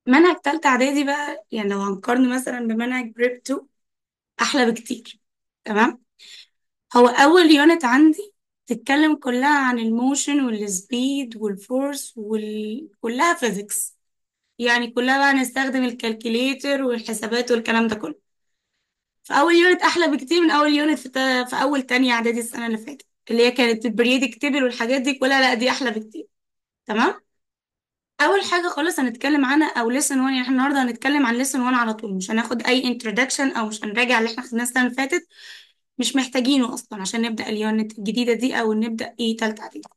منهج تالتة إعدادي بقى يعني لو هنقارن مثلا بمنهج بريب 2 أحلى بكتير تمام هو أول يونت عندي تتكلم كلها عن الموشن والسبيد والفورس وكلها فيزيكس يعني كلها بقى نستخدم الكالكوليتر والحسابات والكلام ده كله فأول يونت أحلى بكتير من أول يونت في, تا... في أول تانية إعدادي السنة اللي فاتت اللي هي كانت البريدك تيبل والحاجات دي كلها لا دي أحلى بكتير تمام اول حاجه خالص هنتكلم عنها او ليسن 1 يعني احنا النهارده هنتكلم عن ليسن 1 على طول مش هناخد اي انترودكشن او مش هنراجع اللي احنا خدناه السنه اللي فاتت مش محتاجينه اصلا عشان نبدا اليونت الجديده دي او نبدا ايه تالتة اعدادي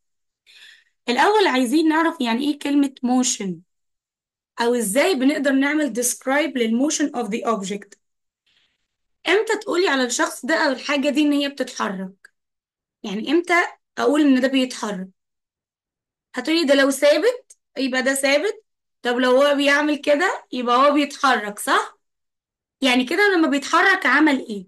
الاول عايزين نعرف يعني ايه كلمه موشن او ازاي بنقدر نعمل describe للموشن of the object امتى تقولي على الشخص ده او الحاجه دي ان هي بتتحرك يعني امتى اقول ان ده بيتحرك هتقولي ده لو ثابت يبقى ده ثابت طب لو هو بيعمل كده يبقى هو بيتحرك صح يعني كده لما بيتحرك عمل ايه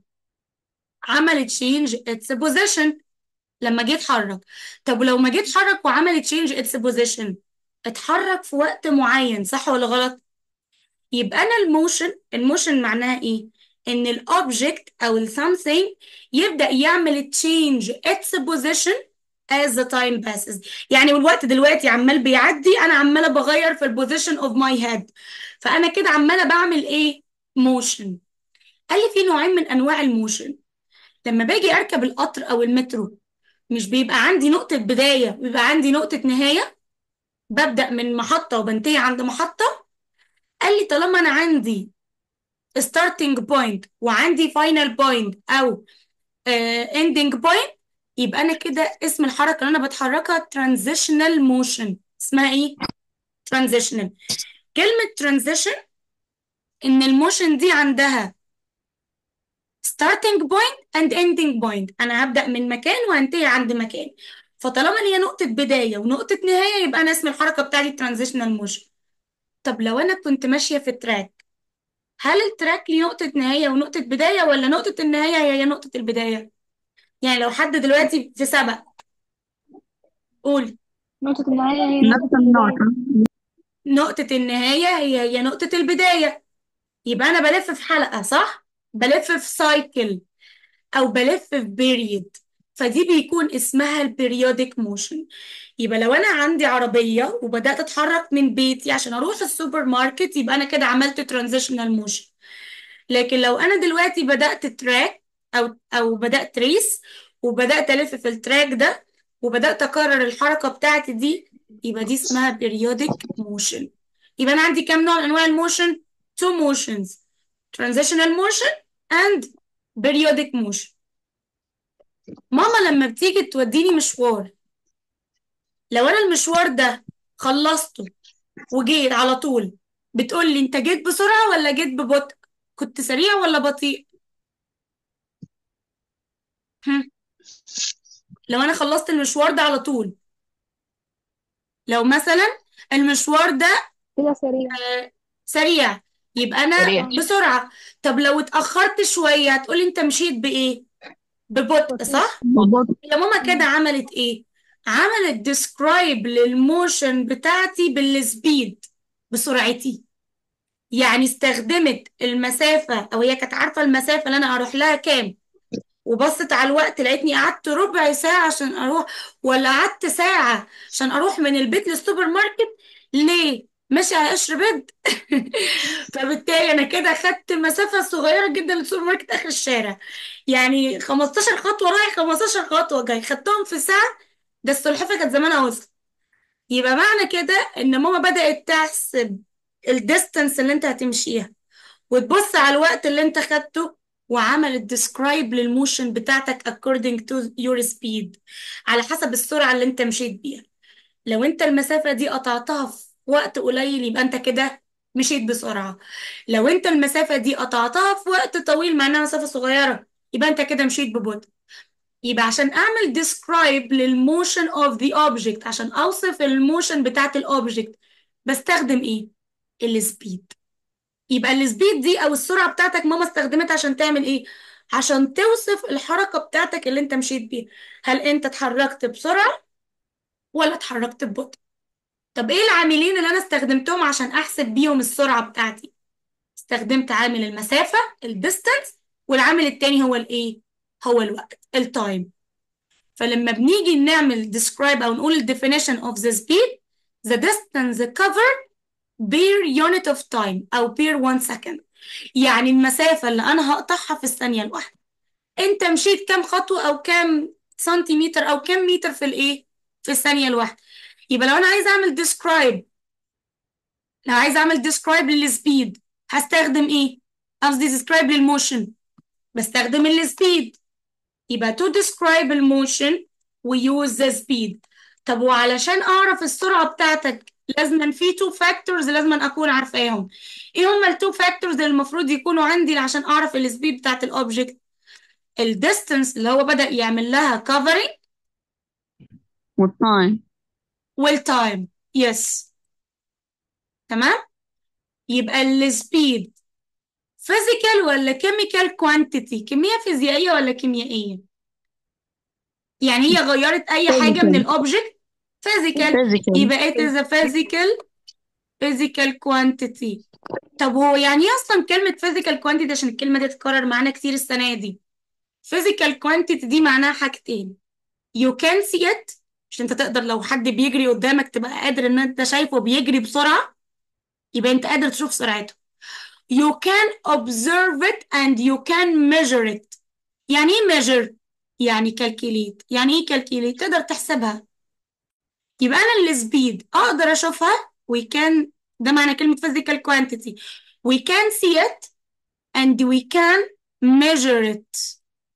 عمل تشينج اتس بوزيشن لما جه اتحرك طب ولو ما جه اتحرك وعمل تشينج اتس بوزيشن اتحرك في وقت معين صح ولا غلط يبقى انا الموشن الموشن معناها ايه ان الاوبجكت او ال something يبدأ يعمل تشينج اتس بوزيشن as the time passes يعني والوقت دلوقتي عمال بيعدي انا عماله بغير في البوزيشن اوف ماي هيد فانا كده عماله بعمل ايه موشن قال لي في نوعين من انواع الموشن لما باجي اركب القطر او المترو مش بيبقى عندي نقطه بدايه بيبقى عندي نقطه نهايه ببدأ من محطه وبنتهي عند محطه قال لي طالما انا عندي starting point وعندي final point او uh, ending point يبقى انا كده اسم الحركه اللي انا بتحركها transitional motion اسمها ايه transitional كلمه transition ان الموشن دي عندها starting point and ending point انا هبدأ من مكان وهنتهي عند مكان فطالما هي نقطه بدايه ونقطه نهايه يبقى انا اسم الحركه بتاعتي transitional motion طب لو انا كنت ماشيه في تراك هل التراك ليه نقطه نهايه ونقطه بدايه ولا نقطه النهايه هي نقطه البدايه يعني لو حد دلوقتي في سبق قولي نقطة النهاية هي نفس نقطة النقطة البداية نقطة النهاية هي هي نقطة البداية يبقى أنا بلف في حلقة صح؟ بلف في سايكل أو بلف في بيريد فدي بيكون اسمها البريودك موشن يبقى لو أنا عندي عربية وبدأت أتحرك من بيتي عشان أروح السوبر ماركت يبقى أنا كده عملت ترانزيشنال موشن لكن لو أنا دلوقتي بدأت تراك أو أو بدأت ريس وبدأت ألف في التراك ده وبدأت أكرر الحركة بتاعتي دي يبقى دي اسمها periodic motion يبقى أنا عندي كام نوع من أنواع الموشن؟ two motions transitional motion and periodic motion ماما لما بتيجي توديني مشوار لو أنا المشوار ده خلصته وجيت على طول بتقول لي أنت جيت بسرعة ولا جيت ببطء؟ كنت سريع ولا بطيء؟ هم. لو أنا خلصت المشوار ده على طول لو مثلا المشوار ده كده سريع آه، سريع يبقى انا سريع بسرعة طب لو اتأخرت شوية هتقولي انت مشيت بإيه ببطء بطيء صح ببطء يا ماما كده مم. عملت ايه عملت ديسكرايب للموشن بتاعتي بالسبيد بسرعتي يعني استخدمت المسافة او هي كانت عارفة المسافة اللي انا هروح لها كام وبصت على الوقت لقيتني قعدت ربع ساعة عشان اروح ولا قعدت ساعة عشان اروح من البيت للسوبر ماركت ليه ماشي على قشر بيض فبالتالي انا كده خدت مسافة صغيرة جدا للسوبر ماركت اخر الشارع يعني 15 خطوة رايح 15 خطوة جاي خدتهم في ساعة ده السلحفاة كانت زمانها وصلت يبقى معنى كده ان ماما بدأت تحسب الديستانس اللي انت هتمشيها وتبص على الوقت اللي انت خدته وعملت describe للموشن بتاعتك according to your speed على حسب السرعة اللي انت مشيت بيها لو انت المسافة دي قطعتها في وقت قليل يبقى انت كده مشيت بسرعة لو انت المسافة دي قطعتها في وقت طويل مع انها مسافة صغيرة يبقى انت كده مشيت ببطء يبقى عشان اعمل describe للموشن of the object عشان اوصف الموشن بتاعت الاوبجكت بستخدم ايه السبيد يبقى السبيد دي او السرعه بتاعتك ماما استخدمتها عشان تعمل ايه عشان توصف الحركه بتاعتك اللي انت مشيت بيها هل انت اتحركت بسرعه ولا اتحركت ببطء طب ايه العاملين اللي انا استخدمتهم عشان احسب بيهم السرعة بتاعتي استخدمت عامل المسافة الديستانس والعامل التاني هو الايه هو الوقت التايم فلما بنيجي نعمل describe او نقول ال definition of the speed the distance covered per unit of time او per one second يعني المسافة اللي انا هقطعها في الثانية الواحدة انت مشيت كام خطوة او كام سنتيمتر او كام متر في الايه في الثانية الواحدة يبقى لو انا عايزة اعمل describe لو عايزة اعمل describe للسبيد هستخدم ايه قصدي describe للموشن بستخدم السبيد يبقى to describe الموشن we use the speed طب وعلشان اعرف السرعة بتاعتك لازم في two factors لازم اكون عارفاهم ايه هما ال two factors اللي المفروض يكونوا عندي عشان اعرف السبيد بتاعت الاوبجكت الديستانس اللي هو بدأ يعمل لها covering والتايم والتايم يس تمام يبقى السبيد physical ولا chemical quantity كمية فيزيائية ولا كيميائية يعني هي غيرت اي حاجة من physical الاوبجكت physical physical يبقى it is a physical physical quantity طب هو يعني ايه اصلا كلمة physical quantity عشان الكلمة دي تتكرر معانا كتير السنة دي physical quantity دي معناها حاجتين you can see it مش انت تقدر لو حد بيجري قدامك تبقى قادر ان انت شايفه بيجري بسرعة يبقى انت قادر تشوف سرعته you can observe it and you can measure it يعني ايه measure يعني calculate يعني ايه calculate تقدر تحسبها يبقى انا السبيد اقدر اشوفها we can ده معنى كلمة physical quantity we can see it and we can measure it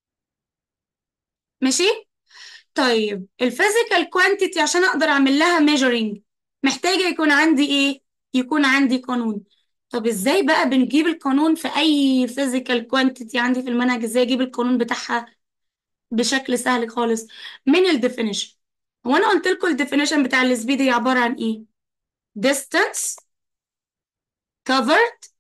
ماشي طيب الفيزيكال كوانتيتي عشان اقدر اعمل لها measuring محتاجة يكون عندي ايه يكون عندي قانون طب ازاي بقى بنجيب القانون في اي فيزيكال كوانتيتي عندي في المنهج ازاي اجيب القانون بتاعها بشكل سهل خالص من الديفينيشن هو انا قلت لكم الديفينيشن بتاع السبيد هي عبارة عن ايه distance covered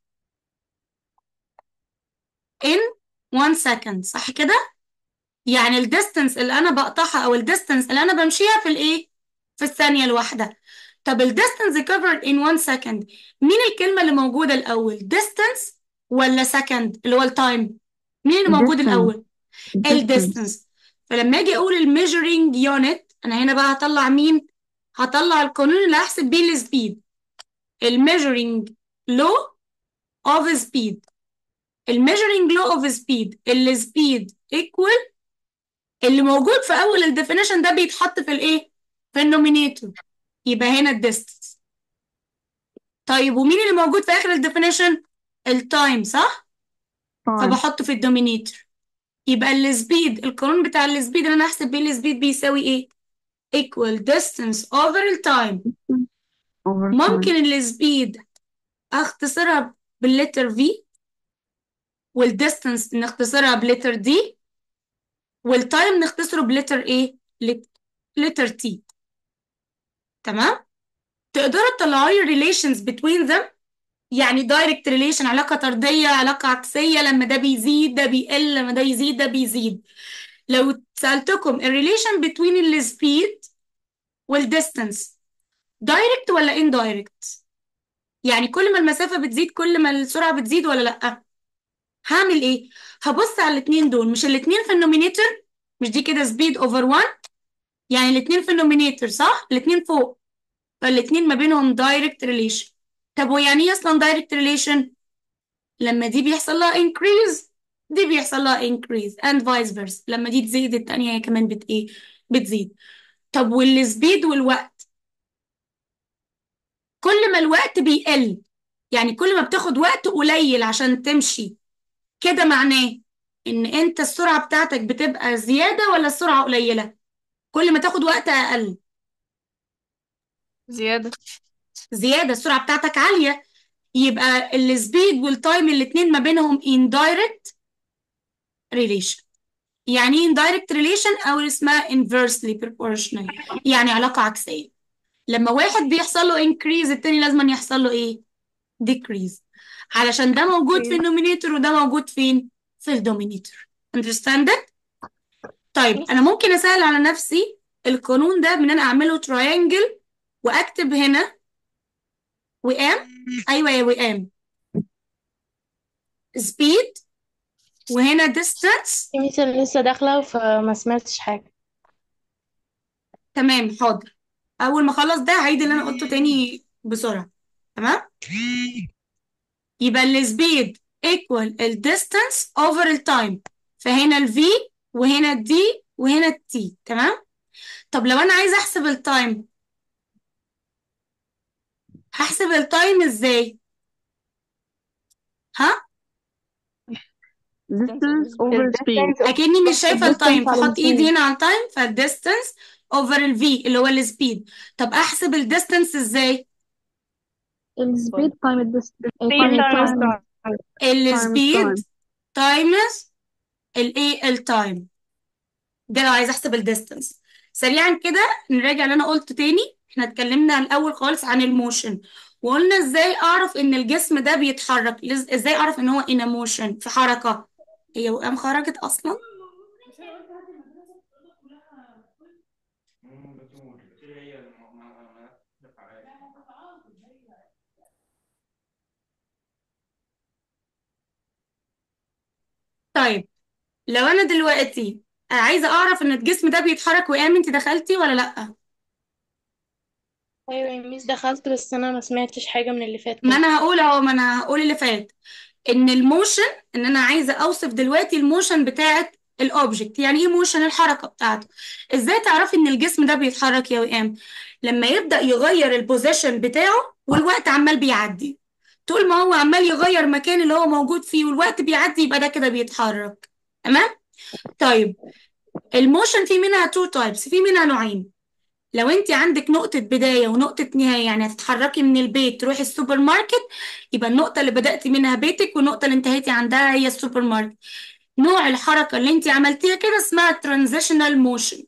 in one second صح كده يعني الديستنس اللي انا بقطعها او الديستنس اللي انا بمشيها في الايه في الثانيه الواحده طب الديستنس covered in one second مين الكلمه اللي موجوده الاول distance ولا second اللي هو التايم مين اللي موجود distance الاول distance الديستنس فلما اجي اقول الميجرنج يونت انا هنا بقى هطلع مين هطلع القانون اللي هحسب بيه السبيد الميجرنج لو اوف سبيد الميجرنج لو اوف سبيد السبيد ايكوال اللي موجود في اول الديفينيشن ده بيتحط في الايه في النومينيتور يبقى هنا الديستنس طيب ومين اللي موجود في اخر الديفينيشن التايم صح time فبحطه في الدومينيتور يبقى السبيد القانون بتاع السبيد اللي انا احسب بيه السبيد بيساوي ايه equal distance over التايم over time ممكن السبيد اختصرها باللتر V والديستنس نختصرها بلتر D والتايم نختصره بلتر ايه لتر T تمام تقدروا تطلعوا لي relations between them يعني direct relation علاقة طردية علاقة عكسية لما ده بيزيد ده بيقل لما ده يزيد ده بيزيد لو سألتكم الريليشن بين السبيد والديستانس دايركت ولا indirect يعني كل ما المسافة بتزيد كل ما السرعة بتزيد ولا لأ هعمل ايه هبص على الاتنين دول مش الاتنين في النومينيتور مش دي كده سبيد اوفر 1 يعني الاتنين في النومينيتور صح الاتنين فوق فالاتنين ما بينهم دايركت ريليشن طب ويعني ايه اصلا دايركت ريليشن لما دي بيحصل لها increase دي بيحصل لها increase and vice versa لما دي تزيد التانية هي كمان بت ايه بتزيد طب والسبيد والوقت كل ما الوقت بيقل يعني كل ما بتاخد وقت قليل عشان تمشي كده معناه ان انت السرعة بتاعتك بتبقى زيادة ولا السرعة قليلة كل ما تاخد وقت اقل زيادة زيادة السرعة بتاعتك عالية يبقى السبيد والتايم الاتنين ما بينهم indirect relation يعني ايه indirect relation او اسمها inversely proportional يعني علاقة عكسية لما واحد بيحصل له increase التاني لازم يحصل له ايه decrease علشان ده موجود في اوكي النومينيتور وده موجود فين في الدومينيتور understand it طيب انا ممكن اسهل على نفسي القانون ده بان انا اعمله triangle واكتب هنا وام ايوه يا وام سبيد وهنا distance في ميس أنا لسه داخلة فما سمعتش حاجة تمام حاضر اول ما اخلص ده هعيد اللي انا قلته تاني بسرعه تمام يبقى السبيد equal ال distance over ال time فهنا ال v وهنا ال d وهنا ال t تمام طب لو انا عايزه احسب التايم هحسب التايم ازاي ها distance over speed اكني مش شايفه التايم distance على فاحط ايدي السبيد. هنا على التايم فالديستنس اوفر ال v اللي هو السبيد طب احسب الديستنس ازاي السبيد تايم الديستنس Speed تايم times التايم السبيد time. تايمز الايه التايم ده لو عايز احسب الديستنس سريعا كده نراجع اللي انا قلته تاني احنا اتكلمنا الاول خالص عن الموشن وقلنا ازاي اعرف ان الجسم ده بيتحرك لز- ازاي اعرف ان هو in a motion في حركة هي وقام خرجت اصلا طيب لو انا دلوقتي عايزة اعرف ان الجسم ده بيتحرك وقام انت دخلتي ولا لا أيوة يا ميس دخلت بس أنا ما سمعتش حاجة من اللي فات ما كله انا هقول اهو ما انا هقول اللي فات ان الموشن ان انا عايزه اوصف دلوقتي الموشن بتاعت الاوبجكت يعني ايه موشن الحركه بتاعته ازاي تعرفي ان الجسم ده بيتحرك يا وئام لما يبدا يغير البوزيشن بتاعه والوقت عمال بيعدي طول ما هو عمال يغير مكان اللي هو موجود فيه والوقت بيعدي يبقى ده كده بيتحرك تمام طيب الموشن في منها تو تايبس في منها نوعين لو انت عندك نقطة بداية ونقطة نهاية يعني هتتحركي من البيت تروحي السوبر ماركت يبقى النقطة اللي بدأتي منها بيتك والنقطة اللي انتهيتي عندها هي السوبر ماركت نوع الحركة اللي انت عملتيها كده اسمها ترانزيشنال موشن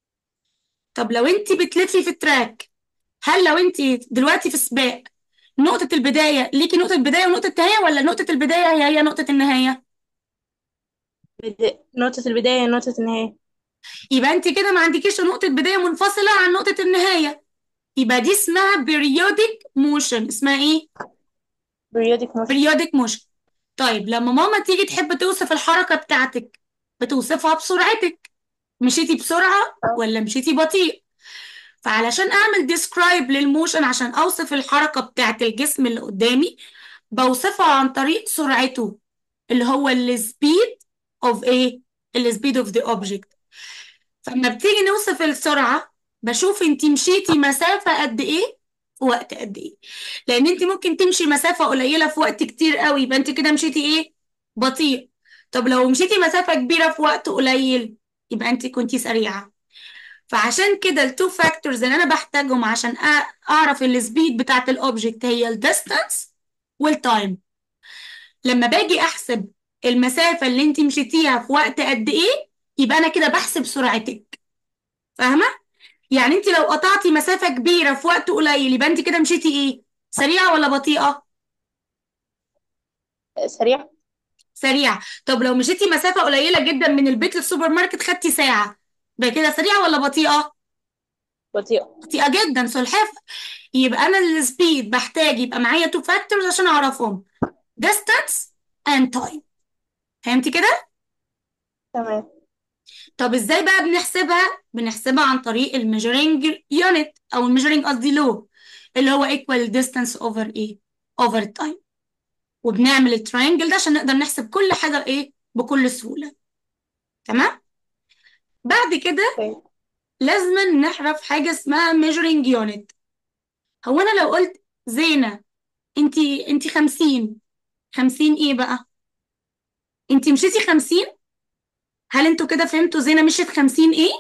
طب لو انت بتلفي في التراك هل لو انت دلوقتي في سباق نقطة البداية ليكي نقطة بداية ونقطة نهاية ولا نقطة البداية هي هي نقطة النهاية بدا... نقطة البداية نقطة النهاية يبقى انت كده ما عندكيش نقطة بداية منفصلة عن نقطة النهاية يبقى دي اسمها periodic motion اسمها ايه periodic motion periodic motion طيب لما ماما تيجي تحب توصف الحركة بتاعتك بتوصفها بسرعتك مشيتي بسرعة ولا مشيتي بطيء فعلشان اعمل describe للموشن عشان اوصف الحركة بتاعت الجسم اللي قدامي بوصفها عن طريق سرعته اللي هو ال speed of ايه ال speed of the object فلما بتيجي نوصف السرعة بشوف انت مشيتي مسافة قد ايه في وقت قد ايه لان انت ممكن تمشي مسافة قليلة في وقت كتير قوي يبقى انت كده مشيتي ايه بطيء طب لو مشيتي مسافة كبيرة في وقت قليل يبقى انت كنتي سريعة فعشان كده التو فاكتورز اللي انا بحتاجهم عشان أ- اعرف السبيد بتاعت الاوبجكت هي الديستانس والتايم لما باجي احسب المسافة اللي انت مشيتيها في وقت قد ايه يبقى انا كده بحسب سرعتك فاهمة يعني انت لو قطعتي مسافة كبيرة في وقت قليل يبقى انت كده مشيتي ايه سريعة ولا بطيئة سريع سريعة طب لو مشيتي مسافة قليلة جدا من البيت للسوبر ماركت خدتي ساعة يبقى كده سريعة ولا بطيئة بطيئة بطيئة جدا سلحفة يبقى انا السبيد بحتاج يبقى معايا تو فاكتورز عشان اعرفهم distance and time فهمتي كده تمام طب ازاي بقى بنحسبها بنحسبها عن طريق الميجرينج يونت او الميجرينج قصدي لو اللي هو equal distance over ايه over time وبنعمل التراينجل ده عشان نقدر نحسب كل حاجة ايه بكل سهولة تمام بعد كده طيب. لازم نعرف حاجة اسمها measuring unit هو انا لو قلت زينة انتي انتي خمسين خمسين ايه بقى انتي مشيتي خمسين هل انتوا كده فهمتوا زينة مشيت خمسين ايه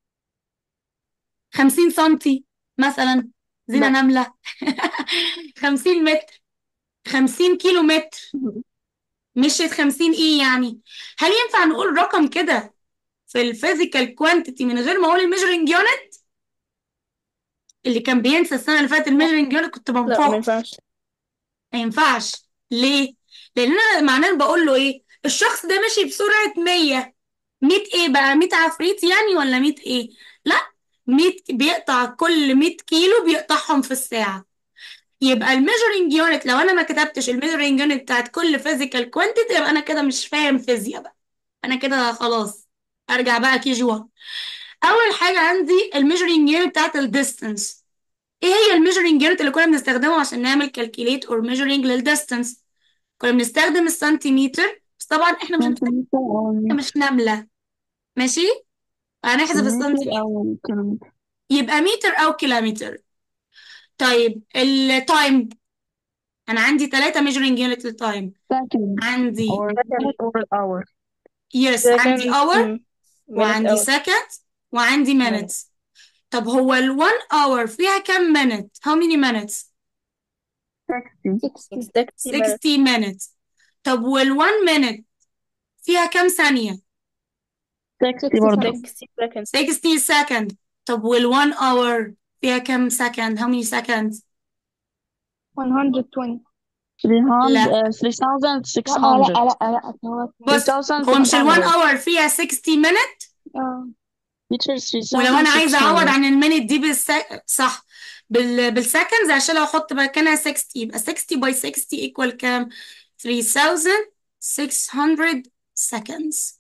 خمسين سنتي مثلا زينة لا. نملة خمسين متر خمسين كيلو متر مشيت خمسين ايه يعني هل ينفع نقول رقم كده في الفيزيكال كوانتيتي من غير ما اقول الميجرنج يونت اللي كان بينسى السنة اللي فاتت الميجرنج يونت كنت لا ما بنفخ ينفعش ما ينفعش ليه؟ لأن أنا معناه بقول له إيه؟ الشخص ده ماشي بسرعة 100 100 إيه بقى؟ 100 عفريت يعني ولا 100 إيه؟ لا 100 بيقطع كل 100 كيلو بيقطعهم في الساعة يبقى الميجرنج يونت لو انا ما كتبتش الميجرنج يونت بتاعت كل فيزيكال كوانتيتي يبقى انا كده مش فاهم فيزياء بقى انا كده خلاص ارجع بقى كي جي 1 اول حاجه عندي الميجرنج يونت بتاعت الديستانس ايه هي الميجرنج يونت اللي كنا بنستخدمه عشان نعمل كالكوليت اور ميجرنج للديستانس كنا بنستخدم السنتيمتر بس طبعا احنا مش هنستخدم سنتيمتر أو إحنا مش نملة ماشي هنحذف متر السنتيمتر أو كيلومتر يبقى متر او كيلومتر طيب التايم انا عندي ثلاثة ميجرنج يونت للتايم second عندي or minute or hour يس عندي second اور مم. minute وعندي hour second وعندي minute minutes طب هو ال 1 hour فيها كام minute how many minutes 60 60 60 minutes 60 minutes طب وال 1 minute فيها كام ثانية 60 60 برضه seconds 60 seconds 60 second طب وال 1 hour فيها كام second how many seconds 120 300 لا uh, لا 3600 لا لا لا هو بص هو مش ال 1 3600 hour فيها 60 minute اه meter ولو انا عايزه اعوض 3600 عن المينت دي بالسك... صح بال... بالسكندز عشان لو احط مكانها 60 يبقى 60 باي 60 ايكوال كام 3600 seconds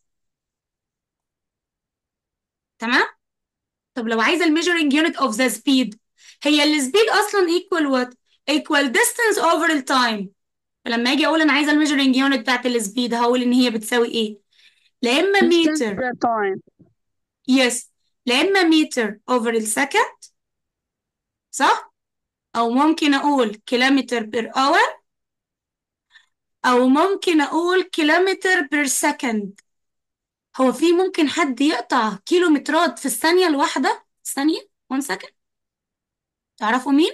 تمام طب لو عايزه الميجرنج يونت اوف ذا سبيد هي السبيد اصلا ايكوال وات ايكوال distance over التايم فلما اجي اقول انا عايزه الميجرنج يونت بتاعت السبيد هقول ان هي بتساوي ايه لا اما distance متر per time يس لا اما متر اوفر السكند صح او ممكن اقول كيلومتر بير اور او ممكن اقول كيلومتر بير سكند هو في ممكن حد يقطع كيلومترات في الثانيه الواحده ثانيه 1 سكند تعرفوا مين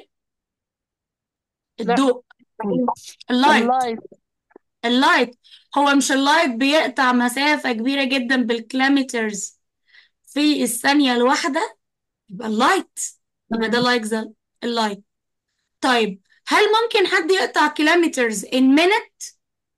لا الضوء اللايت اللايت اللايت هو مش اللايت بيقطع مسافه كبيره جدا بالكيلومترز في الثانيه الواحده يبقى اللايت يبقى ده لايك ذا اللايت طيب هل ممكن حد يقطع كيلومترز in minute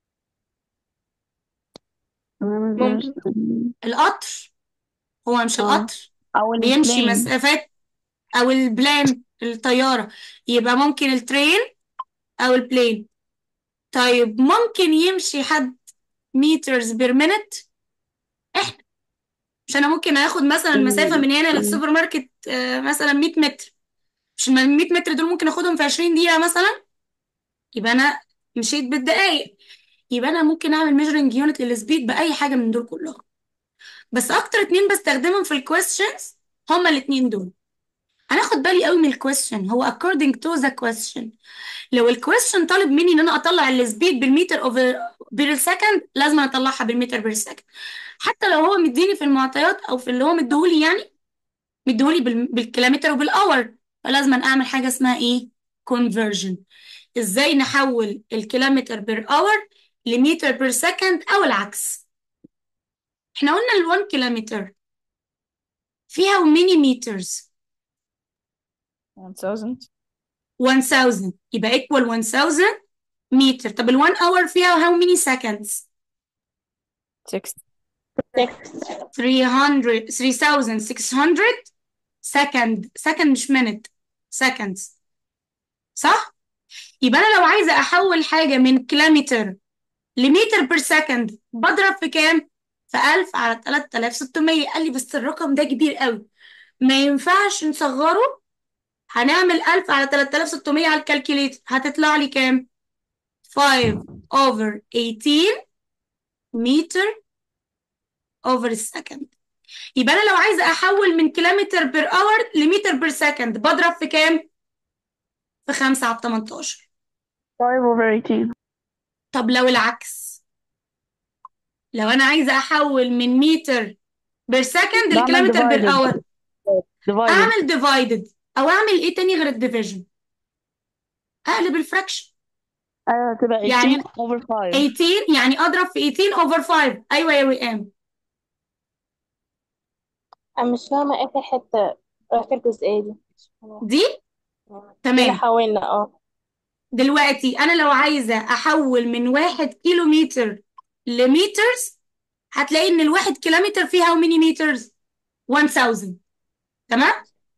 ممكن القطر هو مش اه القطر او بيمشي البلين مسافات او البلان الطيارة يبقى ممكن الترين او البلين طيب ممكن يمشي حد meters بير minute احنا مش انا ممكن اخد مثلا مسافة من هنا للسوبر ماركت آه، مثلا 100 متر مش ال 100 متر دول ممكن اخدهم في 20 دقيقة مثلا يبقى انا مشيت بالدقايق يبقى انا ممكن اعمل measuring unit للسبيد باي حاجة من دول كلهم بس اكتر اتنين بستخدمهم في الكويستشنز هما الاتنين دول هناخد بالي قوي من الكويستشن هو according to the question لو الكويستشن طالب مني ان انا اطلع السبيد بالمتر اوفر بير سكند لازم اطلعها بالمتر بير سكند حتى لو هو مديني في المعطيات او في اللي هو مديهولي يعني مديهولي بال- بالكيلومتر وبالاور فلازم اعمل حاجه اسمها ايه conversion ازاي نحول الكيلومتر بير اور لمتر بير سكند او العكس احنا قلنا ال 1 كيلومتر فيها many meters 1000 1000 يبقى equal 1000 متر طب ال 1 hour فيها how many seconds 6 300 3600 second second مش minute seconds صح يبقى انا لو عايزه احول حاجه من كيلومتر لمتر بير سكند بضرب في كام في 1000 على 3600 قال لي بس الرقم ده كبير قوي ما ينفعش نصغره هنعمل 1000 على 3600 على الكالكوليتر هتطلع لي كام 5 over 18 متر over السكند يبقى انا لو عايزه احول من كيلومتر بير اور لمتر بير سكند بضرب في كام في 5 على 18 5 over 18 طب لو العكس لو انا عايزه احول من متر بير سكند بعمل لكيلومتر بير divided اور divided اعمل ديفايدد او اعمل ايه تاني غير الديفيجن اقلب الفراكشن آه تبقى يعني 18 over 5 18 يعني اضرب في 18 اوفر 5 ايوه يا وئام أنا مش فاهمة آخر حتة آخر جزئية دي دي دي اللي تمام حاولنا اه دلوقتي انا لو عايزه احول من واحد كيلو متر لمترز هتلاقي ان الواحد كيلومتر فيه how many meters 1000 تمام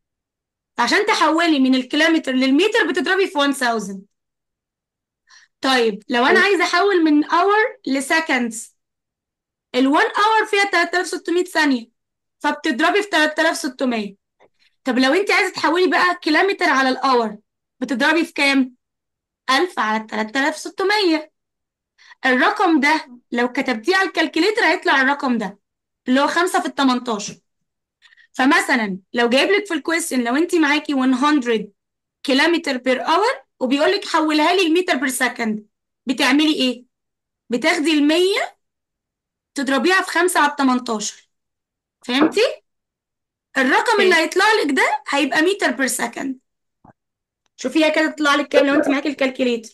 فعشان تحولي من الكيلومتر للمتر بتضربي في 1000 طيب لو انا عايزه احول من اور لسكندز ال 1 اور فيها 3600 ثانيه فبتضربي في 3600 طب لو انت عايزه تحولي بقى كيلومتر على الاور بتضربي في كام 1000 على 3600 الرقم ده لو كتبتيه على الكالكوليتر هيطلع الرقم ده اللي هو 5 في ال 18 فمثلا لو جايب لك في الكويستشن لو انت معاكي 100 كيلومتر بير اور وبيقول لك حولها لي المتر بير سكند بتعملي ايه بتاخدي ال 100 تضربيها في 5 على 18 فهمتي الرقم اللي هيطلع لك ده هيبقى متر بير سكند شوفيها كده تطلع لك كام لو انت معاكي الكالكوليتر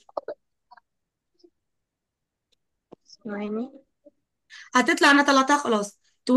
ثواني هتطلع انا طلعتها خلاص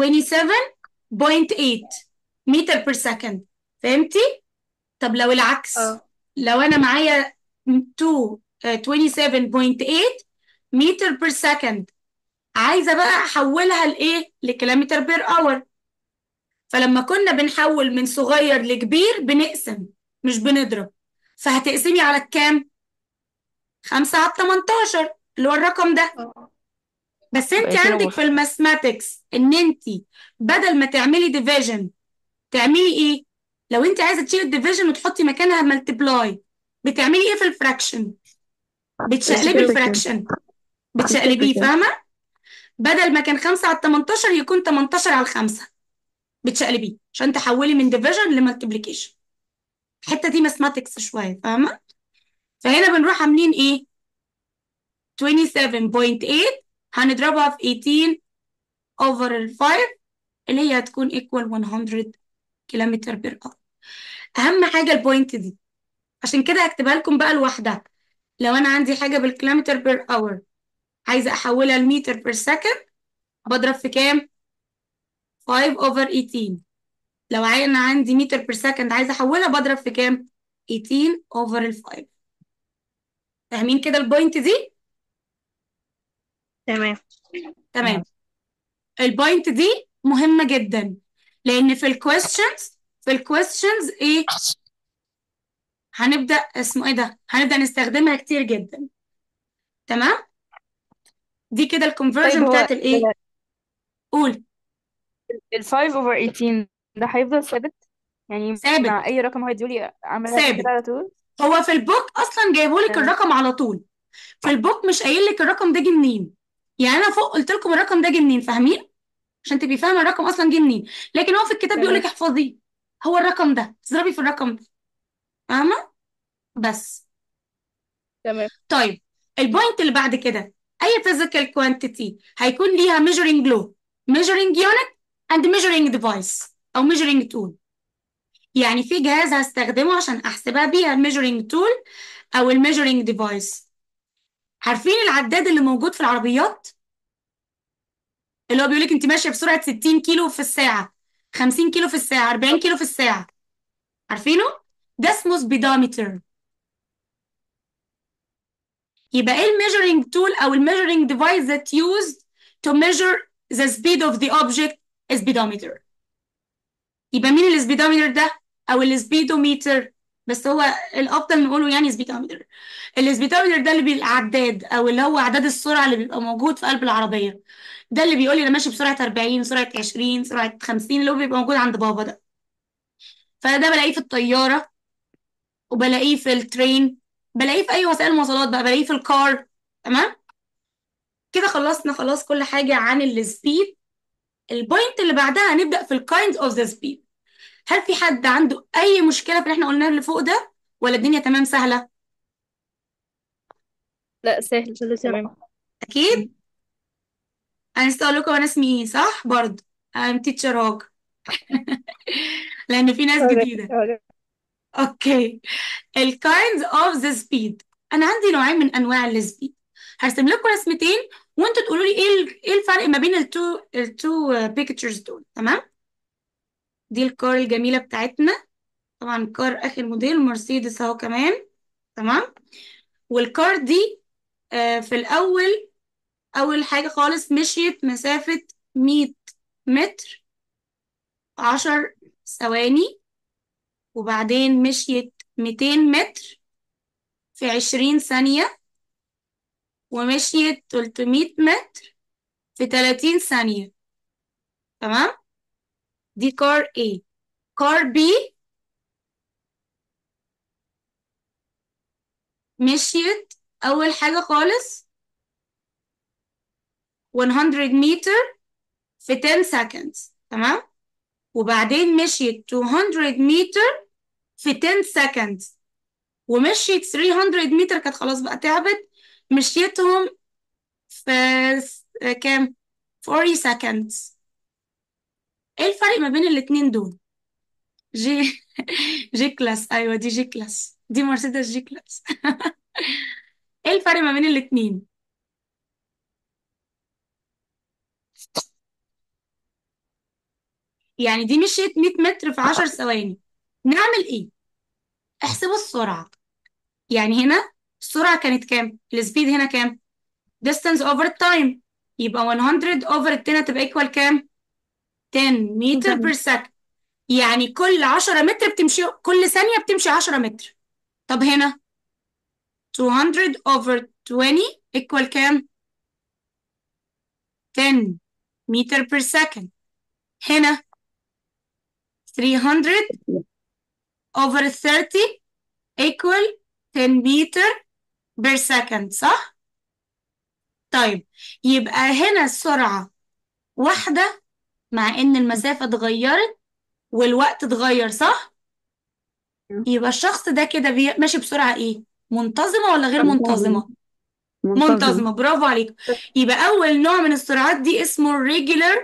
27.8 متر بير سكند فهمتي طب لو العكس اه لو انا معايا 2 آه، 27.8 متر بير سكند عايزه بقى احولها لايه لكيلومتر بير اور فلما كنا بنحول من صغير لكبير بنقسم مش بنضرب فهتقسمي على الكام 5 على 18 اللي هو الرقم ده اه بس انت بقيتين عندك ونص في الماثماتكس ان انت بدل ما تعملي ديفيجن تعملي ايه لو انت عايزه تشيلي الديفيجن وتحطي مكانها ملتبلاي بتعملي ايه في الفراكشن بتشقلبي multiplication الفراكشن بتشقلبيه multiplication فاهمه بدل ما كان 5 على 18 يكون 18 على 5 بتشقلبيه عشان تحولي من ديفيجن لمالتيبليكيشن الحته دي ماثماتكس شويه فاهمه فهنا بنروح عاملين ايه 27.8 هنضربها في 18 over ال 5 اللي هي هتكون equal 100 كيلومتر بير اور اهم حاجه البوينت دي عشان كده هكتبها لكم بقى لوحدها لو انا عندي حاجه بالكيلومتر بير اور عايزه احولها لمتر بير سكند بضرب في كام 5 over 18 لو انا عندي متر بير سكند عايزه احولها بضرب في كام 18 over ال 5 فاهمين كده البوينت دي تمام تمام البوينت دي مهمه جدا لان في الكويستشنز في الكويستشنز ايه هنبدا اسمه ايه ده هنبدا نستخدمها كتير جدا تمام دي كده طيب الكونفرجن هو بتاعت الايه قول ال 5 over 18 ده هيفضل ثابت يعني ثابت مع اي رقم هو يديهولي اعملها ثابت كده على طول هو في البوك اصلا جايبهولك تمام الرقم على طول في البوك مش قايل لك الرقم ده جه منين يعني انا فوق قلت لكم الرقم ده جه منين فاهمين عشان تبقي فاهمه الرقم اصلا جه منين لكن هو في الكتاب بيقول لك تمام احفظيه هو الرقم ده تضربي في الرقم ده فاهمه بس تمام طيب البوينت اللي بعد كده اي physical quantity هيكون ليها measuring law measuring unit and measuring device او measuring tool يعني في جهاز هستخدمه عشان احسبها بيها الميجرنج تول او الميجرنج ديفايس عارفين العداد اللي موجود في العربيات اللي هو بيقول لك انت ماشيه بسرعه 60 كيلو في الساعه 50 كيلو في الساعه 40 كيلو في الساعه عارفينه ده اسمه سبيدومتر يبقى ايه الميجرنج تول او الميجرنج ديفايس that used to measure the speed of the object speedometer يبقى مين السبيدومتر ده او السبيدوميتر بس هو الافضل نقوله يعني سبيدومتر السبيدومتر ده اللي بيبقى عداد او اللي هو عداد السرعه اللي بيبقى موجود في قلب العربيه ده اللي بيقول لي انا ماشي بسرعه 40 سرعه 20 سرعه 50 اللي هو بيبقى موجود عند بابا ده فده بلاقيه في الطياره وبلاقيه في الترين بلاقيه في اي وسائل مواصلات بقى بلاقيه في الكار تمام كده خلصنا خلاص كل حاجه عن السبيد البوينت اللي بعدها هنبدا في الكايند اوف ذا سبيد هل في حد عنده اي مشكله في اللي احنا قلناه اللي فوق ده ولا الدنيا تمام سهله لا سهل كله تمام اكيد انا لسه اقول لكم انا اسمي ايه صح برضه I'm teacher هاج لان في ناس أوكي. جديده أوكي. اوكي ال kinds of the speed انا عندي نوعين من انواع السبيد هرسم لكم رسمتين وانتوا تقولوا لي ايه ال- ايه الفرق ما بين التو التو بيكتشرز دول تمام دي الكار الجميله بتاعتنا طبعا كار اخر موديل مرسيدس اهو كمان تمام والكار دي آه، في الاول اول حاجه خالص مشيت مسافه 100 متر 10 ثواني وبعدين مشيت 200 متر في 20 ثانية ومشيت 300 متر في 30 ثانية تمام دي كار A كار B مشيت أول حاجة خالص 100 متر في 10 seconds تمام وبعدين مشيت 200 متر في 10 seconds ومشيت 300 متر كانت خلاص بقى تعبت مشيتهم في س- كام 40 seconds ايه الفرق ما بين الاتنين دول جي جي كلاس ايوه دي جي كلاس دي مرسيدس جي كلاس ايه الفرق ما بين الاتنين يعني دي مشيت 100 متر في 10 ثواني نعمل ايه احسبوا السرعة يعني هنا السرعة كانت كام السبيد هنا كام distance over time يبقى 100 over 10 هتبقى equal كام 10 متر per second يعني كل 10 متر بتمشي كل ثانية بتمشي 10 متر طب هنا 200 over 20 equal كام 10 متر per second هنا 300 over 30 equal 10 متر per second صح؟ طيب يبقى هنا السرعة واحدة مع إن المسافة اتغيرت والوقت اتغير صح؟ يبقى الشخص ده كده بي- ماشي بسرعة إيه؟ منتظمة ولا غير منتظمة؟ منتظم منتظمة برافو عليك يبقى أول نوع من السرعات دي اسمه regular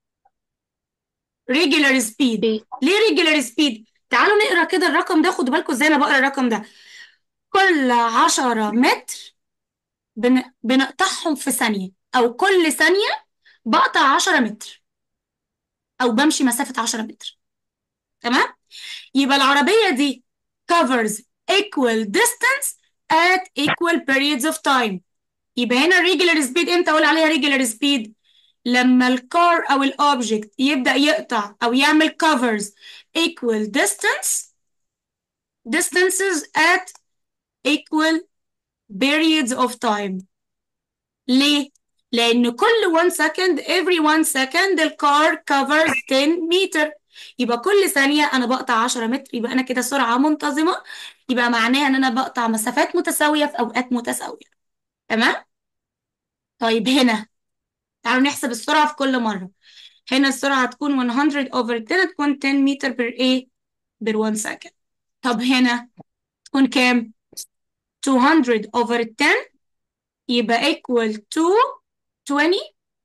regular speed ليه regular speed؟ تعالوا نقرا كده الرقم ده خدوا بالكم ازاي انا بقرا الرقم ده كل 10 متر بن... بنقطعهم في ثانية أو كل ثانية بقطع 10 متر أو بمشي مسافة 10 متر تمام؟ يبقى العربية دي covers equal distance at equal periods of time يبقى هنا regular speed امتى أقول عليها regular speed؟ لما الكار أو الأوبجكت يبدأ يقطع أو يعمل covers equal distance distances at equal periods of time ليه؟ لأن كل 1 second every 1 second الكار covers 10 متر يبقى كل ثانية أنا بقطع 10 متر يبقى أنا كده سرعة منتظمة يبقى معناها إن أنا بقطع مسافات متساوية في أوقات متساوية تمام؟ طيب هنا تعالوا نحسب السرعة في كل مرة هنا السرعة هتكون 100 over 10 تكون 10 متر per إيه؟ per 1 second طب هنا تكون كام؟ 200 over 10 يبقى equal to 20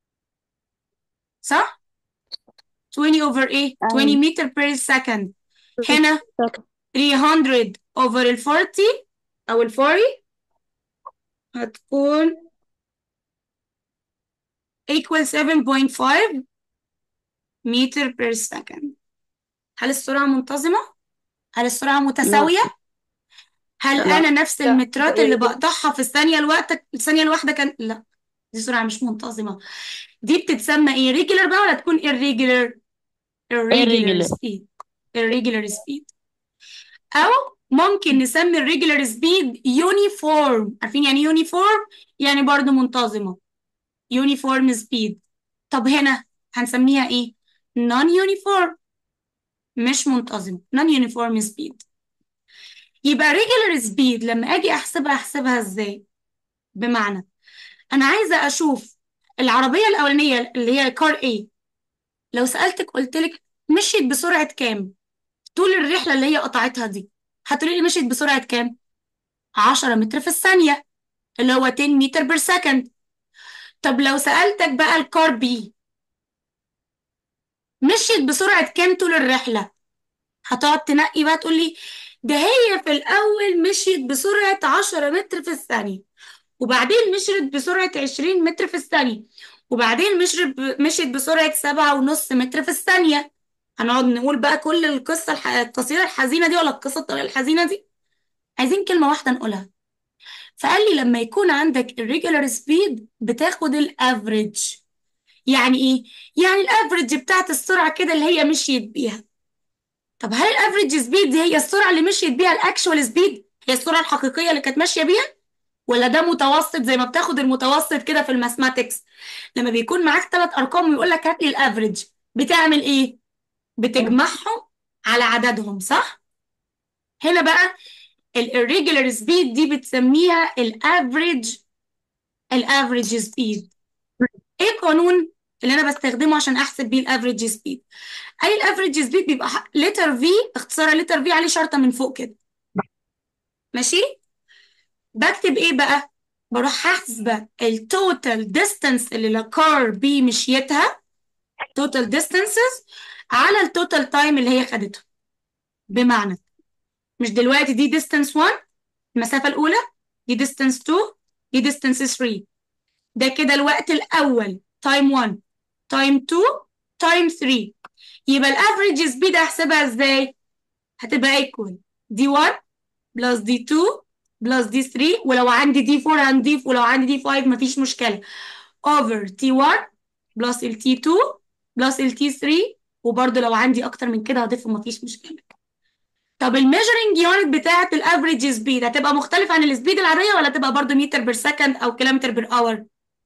صح؟ 20 over ايه؟ 20 أيوة. متر per second هنا 300 over ال 40 أو ال 40 هتكون equal 7.5 متر per second هل السرعة منتظمة؟ هل السرعة متساوية؟ هل لا. أنا نفس لا. المترات اللي بقطعها في الثانية الوقت الثانية الواحدة كان لا دي سرعة مش منتظمة دي بتتسمى ايه regular بقى ولا تكون irregular irregular Irregular. speed irregular speed أو ممكن نسمي الريجولار سبيد يونيفورم عارفين يعني يونيفورم يعني برضو منتظمة يونيفورم سبيد طب هنا هنسميها ايه نون يونيفورم مش منتظمة نون يونيفورم سبيد يبقى ريجولار سبيد لما اجي احسبها احسبها ازاي بمعنى انا عايزة اشوف العربية الاولانية اللي هي كار A لو سألتك قلت لك مشيت بسرعة كام طول الرحلة اللي هي قطعتها دي هتقولي لي مشيت بسرعة كام 10 متر في الثانية اللي هو 10 متر بير سكند طب لو سألتك بقى الكار بي مشيت بسرعة كام طول الرحلة هتقعد تنقي بقى تقولي ده هي في الأول مشيت بسرعة 10 متر في الثانية وبعدين مشيت بسرعة 20 متر في الثانية وبعدين مشيت مشيت بسرعة سبعة ونص متر في الثانية هنقعد نقول بقى كل القصة الح... القصيرة الحزينة دي ولا القصة الطويلة الحزينة دي عايزين كلمة واحدة نقولها فقال لي لما يكون عندك الريجولار سبيد بتاخد الافريج يعني ايه يعني الافريج بتاعت السرعة كده اللي هي مشيت بيها طب هل الافريج سبيد دي هي السرعه اللي مشيت بيها الاكشوال سبيد هي السرعه الحقيقيه اللي كانت ماشيه بيها ولا ده متوسط زي ما بتاخد المتوسط كده في الماثماتكس لما بيكون معاك ثلاث ارقام ويقول لك هات لي الافريج بتعمل ايه بتجمعهم على عددهم صح هنا بقى الirregular سبيد دي بتسميها الافريج الافريج سبيد ايه القانون اللي انا بستخدمه عشان احسب بيه الافريج سبيد اي الافريج سبيد بيبقى لتر في اختصار لتر في عليه شرطه من فوق كده ماشي بكتب ايه بقى بروح حاسبه التوتال ديستانس اللي الكار بي مشيتها توتال ديستانسز على التوتال تايم اللي هي خدته بمعنى مش دلوقتي دي ديستانس 1 المسافه الاولى دي ديستانس 2 دي ديستانس 3 ده كده الوقت الاول تايم 1 تايم 2 تايم 3 يبقى الافريج سبيد احسبها ازاي هتبقى ايكوال دي 1 بلس دي 2 بلس دي 3 ولو عندي دي 4 هنضيف ولو عندي دي 5 مفيش مشكله اوفر تي 1 بلس ال تي 2 بلس ال تي 3 وبرده لو عندي اكتر من كده هضيفه مفيش مشكله طب الميجرنج يونت بتاعه الافريج سبيد هتبقى مختلفه عن السبيد العاديه ولا تبقى برده متر بير سكند او كيلومتر بير اور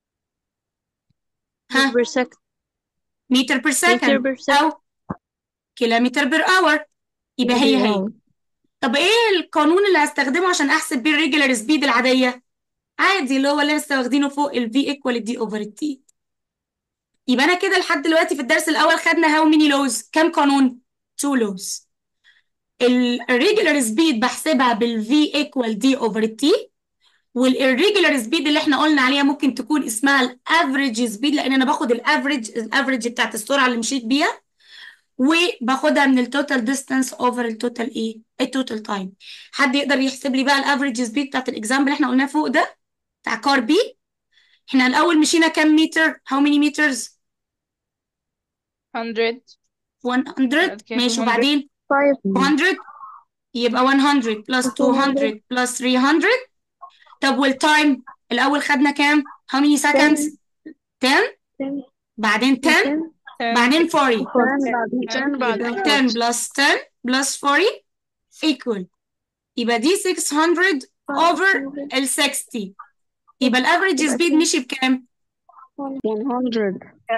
ها per second متر بير meter سكند per second او كيلومتر بير اور يبقى هي هي طب ايه القانون اللي هستخدمه عشان احسب بيه الريجولار سبيد العاديه عادي اللي هو اللي لسه واخدينه فوق ال V equal D over T يبقى انا كده لحد دلوقتي في الدرس الاول خدنا هاو ميني لوز كام قانون تو لوز الريجولار سبيد بحسبها بال V equal D over T والirregular سبيد اللي احنا قلنا عليها ممكن تكون اسمها الافريج سبيد لان انا باخد الافريج الافريج بتاعت السرعه اللي مشيت بيها وباخدها من التوتال ديستانس اوفر التوتال ايه التوتال تايم حد يقدر يحسب لي بقى الافريج سبيد بتاعت الاكزامبل اللي احنا قلناه فوق ده بتاع كار بي احنا الاول مشينا كام متر how many meters 100 100 اوكي ماشي 100 وبعدين five 100 يبقى 100 plus 200 plus 300 طب والتايم الاول خدنا كام how many seconds 10 ten بعدين 10 ten بعدين 40 10 بعدين يبقى 10 plus 10 plus 40 equal يبقى دي 600 over ال 60 يبقى الافريج سبيد مشي بكام 100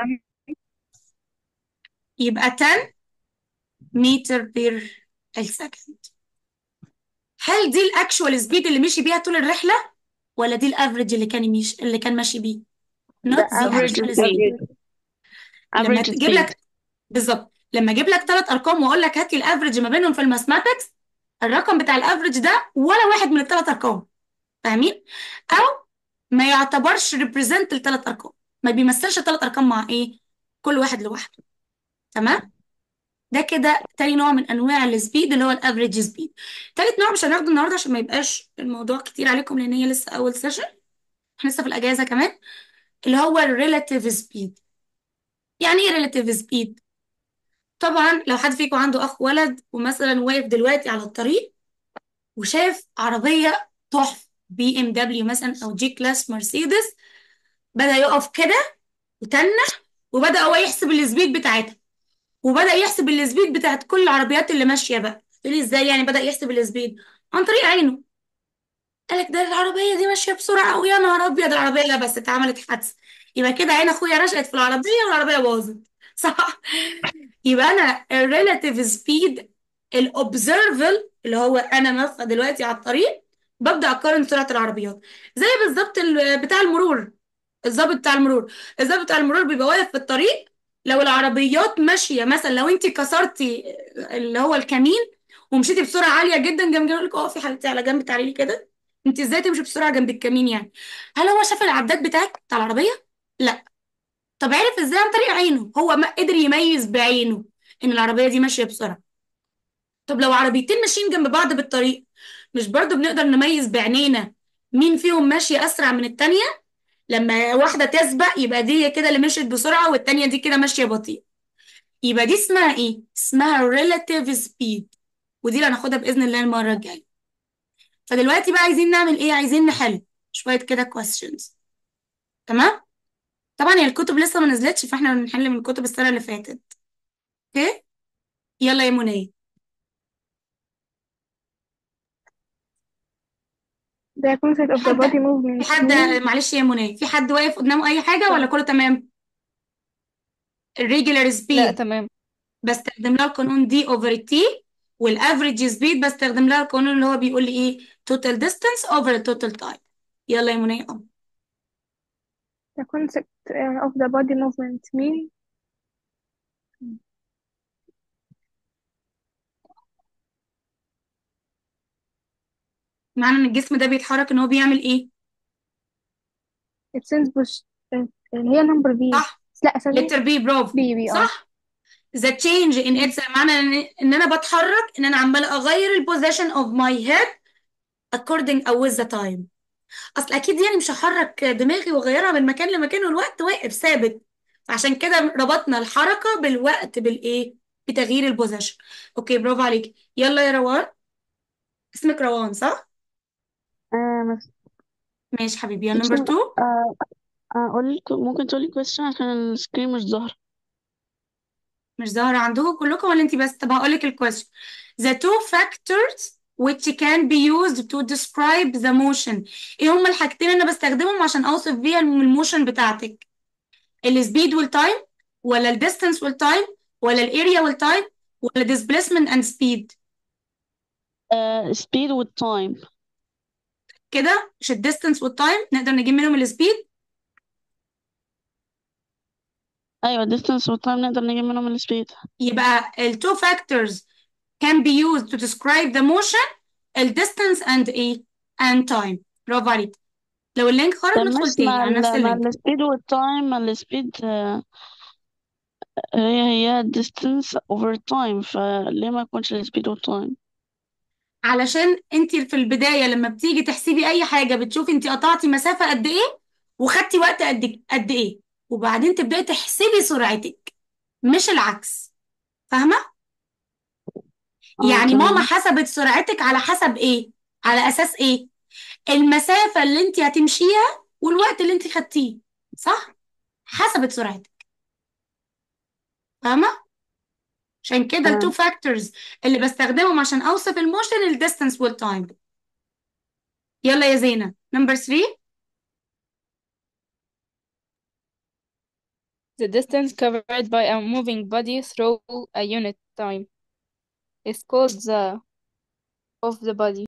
يبقى 10 متر بير السكند هل دي الاكشوال سبيد اللي مشي بيها طول الرحله ولا دي الافريج اللي كان يمشي اللي كان ماشي بيه not the average actual speed. speed لما average تجيب speed لك بالظبط لما اجيب لك ثلاث ارقام واقول لك هات لي الافريج ما بينهم في الماثماتكس الرقم بتاع الافريج ده ولا واحد من الثلاث ارقام فاهمين او ما يعتبرش ريبريزنت الثلاث ارقام ما بيمثلش الثلاث ارقام مع ايه كل واحد لوحده تمام ده كده تاني نوع من انواع السبيد اللي هو الافريج سبيد تالت نوع مش هناخده النهارده عشان ما يبقاش الموضوع كتير عليكم لان هي لسه اول سيشن احنا لسه في الاجازه كمان اللي هو الريلاتيف سبيد يعني ايه ريلاتيف سبيد طبعا لو حد فيكم عنده اخ ولد ومثلا واقف دلوقتي على الطريق وشاف عربيه تحفه بي ام دبليو مثلا او جي كلاس مرسيدس بدا يقف كده وتنح وبدا هو يحسب السبيد بتاعتها وبدا يحسب السبيد بتاعت كل العربيات اللي ماشيه بقى تقولي ازاي يعني بدا يحسب السبيد عن طريق عينه قالك ده العربيه دي ماشيه بسرعه قوي يا نهار ابيض العربيه لا بس اتعملت حادثه يبقى كده عين اخويا رشقت في العربيه والعربيه باظت صح يبقى انا الريلاتيف سبيد الاوبزرفل اللي هو انا واقفه دلوقتي على الطريق ببدا اقارن سرعه العربيات زي بالظبط ال- بتاع المرور الضابط بتاع المرور الضابط بتاع المرور بيبقى واقف في الطريق لو العربيات ماشيه مثلا لو انت كسرتي اللي هو الكمين ومشيتي بسرعه عاليه جدا جنب يقول لك اقفي حبيبتي على جنب تعالي لي كده انت ازاي تمشي بسرعه جنب الكمين يعني هل هو شاف العداد بتاعك بتاع العربيه لا طب عرف ازاي عن طريق عينه هو ما قدر يميز بعينه ان العربيه دي ماشيه بسرعه طب لو عربيتين ماشيين جنب بعض بالطريق مش برضو بنقدر نميز بعينينا مين فيهم ماشي اسرع من التانية لما واحده تسبق يبقى دي كده اللي مشيت بسرعه والتانية دي كده ماشيه بطيء يبقى دي اسمها ايه اسمها relative speed ودي اللي هناخدها باذن الله المره الجايه فدلوقتي بقى عايزين نعمل ايه عايزين نحل شويه كده questions تمام طبعا هي الكتب لسه ما نزلتش فاحنا بنحل من كتب السنه اللي فاتت اوكي يلا يا منى The concept of the حد body movement في حد mean معلش يا منى في حد واقف قدامه اي حاجه ولا كله تمام الريجولار لا سبيد تمام بستخدم لها القانون دي اوفر تي والافريج سبيد بستخدم لها القانون اللي هو بيقول لي ايه total distance over total time يلا يا منى اه the concept uh, of the body movement mean معنى ان الجسم ده بيتحرك ان هو بيعمل ايه it sends push uh, اللي هي number B صح لا ثانية letter B برافو B B اه صح the change in its معنى ان ان انا بتحرك ان انا عماله اغير البوزيشن of my head according او with the time اصل اكيد يعني مش هحرك دماغي واغيرها من مكان لمكان والوقت واقف ثابت فعشان كده ربطنا الحركه بالوقت بالايه بتغيير البوزيشن اوكي برافو عليك يلا يا روان اسمك روان صح آه بس ماشي حبيبي يلا نمبر 2 آه أقول لك ممكن تقولي question عشان السكرين مش ظاهر مش ظاهرة عندكم كلكم ولا انت بس طب هقول لك الكويستشن the two factors which can be used to describe the motion ايه هما الحاجتين اللي انا بستخدمهم عشان اوصف بيها الموشن بتاعتك السبيد والتايم ولا الديستانس والتايم ولا الاريا والتايم ولا displacement and speed آه speed والتايم كده مش الديستانس والتايم نقدر نجيب منهم السبيد أيوة distance والتايم نقدر نجيب منهم السبيد يبقى ال two factors can be used to describe the motion ال distance and ايه and time برافو عليك لو اللينك خرج طب ندخل مش تاني مع على نفس ال مع اللينك السبيد والتايم مع السبيد آه هي هي distance over time فليه ما يكونش السبيد والتايم علشان انت في البداية لما بتيجي تحسبي اي حاجة بتشوفي انت قطعتي مسافة قد ايه وخدتي وقت قد قد ايه وبعدين تبدأي تحسبي سرعتك مش العكس فاهمة؟ اه يعني ماما تمام حسبت سرعتك على حسب ايه؟ على اساس ايه؟ المسافة اللي انت هتمشيها والوقت اللي انت خدتيه صح؟ حسبت سرعتك فاهمة؟ عشان كده التو تمام فاكتورز اللي بستخدمهم عشان اوصف الموشن الديستانس والتايم يلا يا زينة نمبر 3 The distance covered by a moving body through a unit time is called the of the body